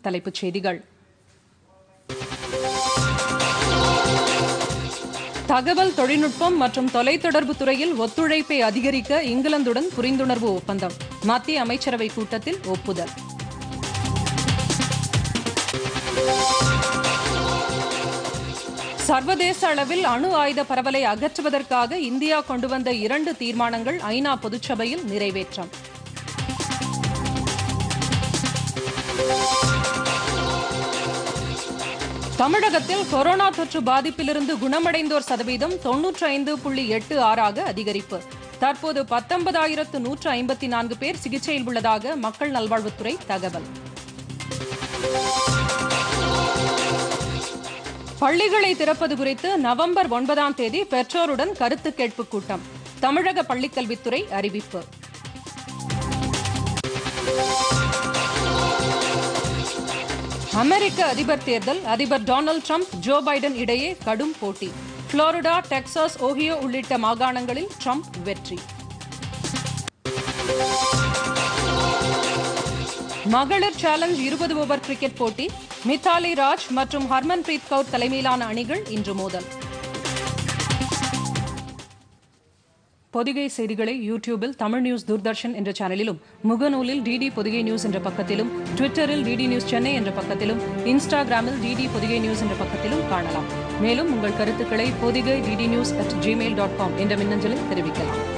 தலைப்புச் செய்திகள் தகவல் தொழில்நுட்பம் மற்றும் தொலைத்தொடர்பு துறையில் ஒத்துழைப்பை அதிகரிக்க இங்கிலாந்துடன் புரிந்துணர்வு ஒப்பந்தம் மத்திய அமைச்சரவை கூட்டத்தில் ஒப்புதல் சர்வதேச அளவில் அணு ஆயுத பரவலை அகற்றுவதற்காக இந்தியா கொண்டு வந்த இரண்டு தீர்மானங்கள் ஐநா பொதுச்சபையில் நிறைவேற்றம் தமிழகத்தில் கொரோனா தொற்று பாதிப்பிலிருந்து குணமடைந்தோர் சதவீதம் தொன்னூற்றி ஐந்து புள்ளி எட்டு ஆறாக அதிகரிப்பு தற்போது பத்தொன்பதாயிரத்து நூற்று ஐம்பத்தி நான்கு பேர் சிகிச்சையில் உள்ளதாக மக்கள் நல்வாழ்வுத்துறை தகவல் பள்ளிகளை திறப்பது குறித்து நவம்பர் ஒன்பதாம் தேதி பெற்றோருடன் கருத்து கேட்பு கூட்டம் தமிழக பள்ளிக்கல்வித்துறை அறிவிப்பு அமெரிக்க அதிபர் தேர்தல் அதிபர் டொனால்டு ட்ரம்ப் ஜோ பைடன் இடையே கடும் போட்டி புளோரிடா டெக்சாஸ் ஓஹியோ உள்ளிட்ட மாகாணங்களில் ட்ரம்ப் வெற்றி மகளிர் சேலஞ்ச் இருபது ஓவர் கிரிக்கெட் போட்டி மித்தாலி ராஜ் மற்றும் ஹர்மன்பிரீத் கவுர் தலைமையிலான அணிகள் இன்று மோதல் பொதிகை செய்திகளை யூடியூபில் தமிழ் நியூஸ் தூர்தர்ஷன் என்ற சேனலிலும் முகநூலில் டிடி பொதிகை நியூஸ் என்ற பக்கத்திலும் ட்விட்டரில் டிடி நியூஸ் சென்னை என்ற பக்கத்திலும் இன்ஸ்டாகிராமில் டிடி பொதிகை நியூஸ் என்ற பக்கத்திலும் காணலாம் மேலும் உங்கள் கருத்துக்களை Podhigai DD news at Gmail dot com என்ற மின்னஞ்சலில் தெரிவிக்கலாம்